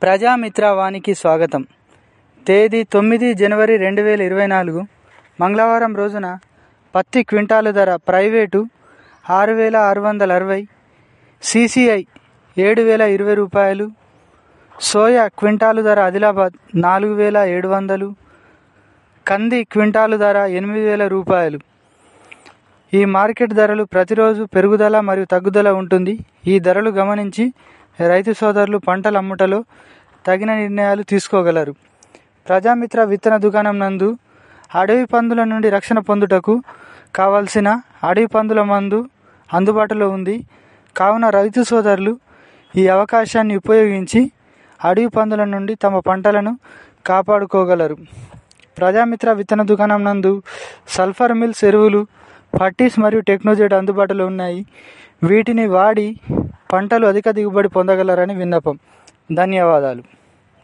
ప్రజామిత్ర వానికి స్వాగతం తేదీ తొమ్మిది జనవరి రెండు వేల ఇరవై నాలుగు మంగళవారం రోజున పత్తి క్వింటాలు ధర ప్రైవేటు ఆరు వేల ఆరు వందల అరవై సిసిఐ ఏడు వేల ఇరవై రూపాయలు సోయా క్వింటాలు ధర ఆదిలాబాద్ నాలుగు వేల ఏడు వందలు కంది క్వింటాలు ధర ఎనిమిది వేల రూపాయలు ఈ మార్కెట్ ధరలు ప్రతిరోజు పెరుగుదల మరియు తగ్గుదల ఉంటుంది ఈ ధరలు గమనించి రైతు సోదరులు పంటల అమ్ముటలో తగిన నిర్ణయాలు తీసుకోగలరు ప్రజామిత్ర విత్తన దుకాణం నందు అడవి పందుల నుండి రక్షణ పొందుటకు కావలసిన అడవి పందుల మందు అందుబాటులో ఉంది కావున రైతు సోదరులు ఈ అవకాశాన్ని ఉపయోగించి అడవి పందుల నుండి తమ పంటలను కాపాడుకోగలరు ప్రజామిత్ర విత్తన దుకాణం నందు సల్ఫర్ మిల్స్ ఎరువులు ఫర్టీస్ మరియు టెక్నోజెట్ అందుబాటులో ఉన్నాయి వీటిని వాడి పంటలు అధిక దిగుబడి పొందగలరని విన్నపం ధన్యవాదాలు